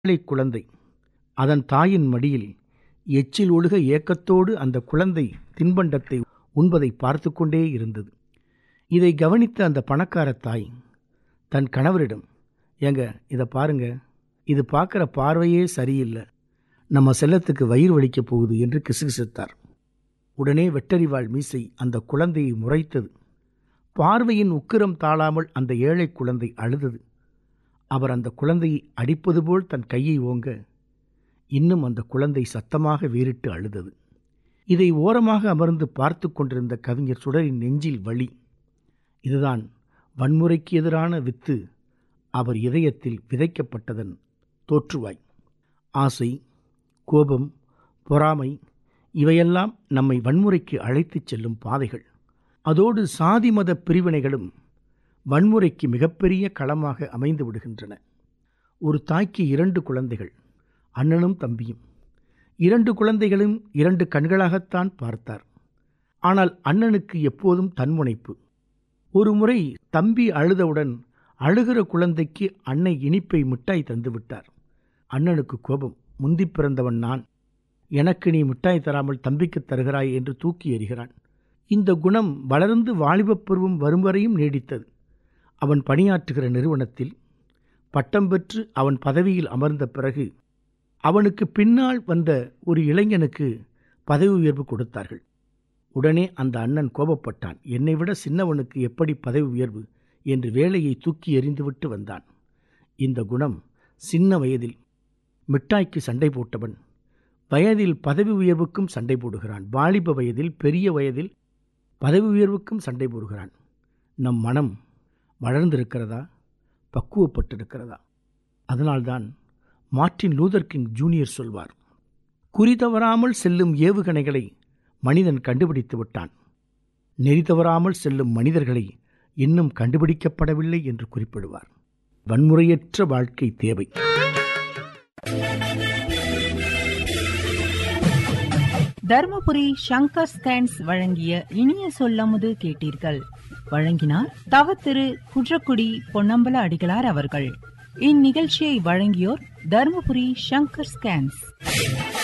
ஏழை குழந்தை அதன் தாயின் மடியில் எச்சில் ஒழுக ஏக்கத்தோடு அந்த குழந்தை தின்பண்டத்தை உண்பதை பார்த்து கொண்டே இருந்தது இதை கவனித்த அந்த பணக்கார தாய் தன் கணவரிடம் ஏங்க இதை பாருங்க இது பார்க்குற பார்வையே சரியில்லை நம்ம செல்லத்துக்கு வயிறு வலிக்கப் போகுது என்று கிசுகிசுத்தார் உடனே வெட்டறிவாள் மீசை அந்த குழந்தையை முறைத்தது பார்வையின் உக்கிரம் தாழாமல் அந்த ஏழை குழந்தை அழுதது அவர் அந்த குழந்தையை அடிப்பது போல் தன் கையை ஓங்க இன்னும் அந்த குழந்தை சத்தமாக வீறிட்டு அழுதது இதை ஓரமாக அமர்ந்து பார்த்து கொண்டிருந்த கவிஞர் சுடரின் நெஞ்சில் வலி இதுதான் வன்முறைக்கு எதிரான வித்து அவர் இதயத்தில் விதைக்கப்பட்டதன் தோற்றுவாய் ஆசை கோபம் பொறாமை இவையெல்லாம் நம்மை வன்முறைக்கு அழைத்துச் செல்லும் பாதைகள் அதோடு சாதி மத பிரிவினைகளும் வன்முறைக்கு மிகப்பெரிய களமாக அமைந்து விடுகின்றன ஒரு தாய்க்கு இரண்டு குழந்தைகள் அண்ணனும் தம்பியும் இரண்டு குழந்தைகளும் இரண்டு கண்களாகத்தான் பார்த்தார் ஆனால் அண்ணனுக்கு எப்போதும் தன்முனைப்பு ஒரு முறை தம்பி அழுதவுடன் அழுகிற குழந்தைக்கு அன்னை இனிப்பை மிட்டாய் தந்துவிட்டார் அண்ணனுக்கு கோபம் முந்தி பிறந்தவன் நான் எனக்கு நீ மிட்டாய் தராமல் தம்பிக்கு தருகிறாய் என்று தூக்கி எறிகிறான் இந்த குணம் வளர்ந்து வாலிபப் பருவம் வரும் வரையும் நீடித்தது அவன் பணியாற்றுகிற நிறுவனத்தில் பட்டம் பெற்று அவன் பதவியில் அமர்ந்த பிறகு அவனுக்கு பின்னால் வந்த ஒரு இளைஞனுக்கு பதவி உயர்வு கொடுத்தார்கள் உடனே அந்த அண்ணன் கோபப்பட்டான் என்னை விட சின்னவனுக்கு எப்படி பதவி உயர்வு என்று வேலையை தூக்கி எறிந்துவிட்டு வந்தான் இந்த குணம் சின்ன வயதில் மிட்டாய்க்கு சண்டை போட்டவன் வயதில் பதவி உயர்வுக்கும் சண்டை போடுகிறான் வாலிப வயதில் பெரிய வயதில் பதவி உயர்வுக்கும் சண்டை போடுகிறான் நம் மனம் வளர்ந்திருக்கிறதா பக்குவப்பட்டிருக்கிறதா அதனால்தான் மார்ட்டின் லூதர் கிங் ஜூனியர் சொல்வார் குறி தவறாமல் செல்லும் ஏவுகணைகளை மனிதன் கண்டுபிடித்து விட்டான் நெறி தவறாமல் செல்லும் மனிதர்களை இன்னும் கண்டுபிடிக்கப்படவில்லை என்று குறிப்பிடுவார் வன்முறையற்ற வாழ்க்கை தேவை தர்மபுரி சங்கர் ஸ்கேன்ஸ் வழங்கிய இனிய சொல்லமுது கேட்டீர்கள் வழங்கினார் தவ திரு குன்றக்குடி பொன்னம்பல அடிகளார் அவர்கள் இந்நிகழ்ச்சியை வழங்கியோர் தர்மபுரி சங்கர் ஸ்கேன்ஸ்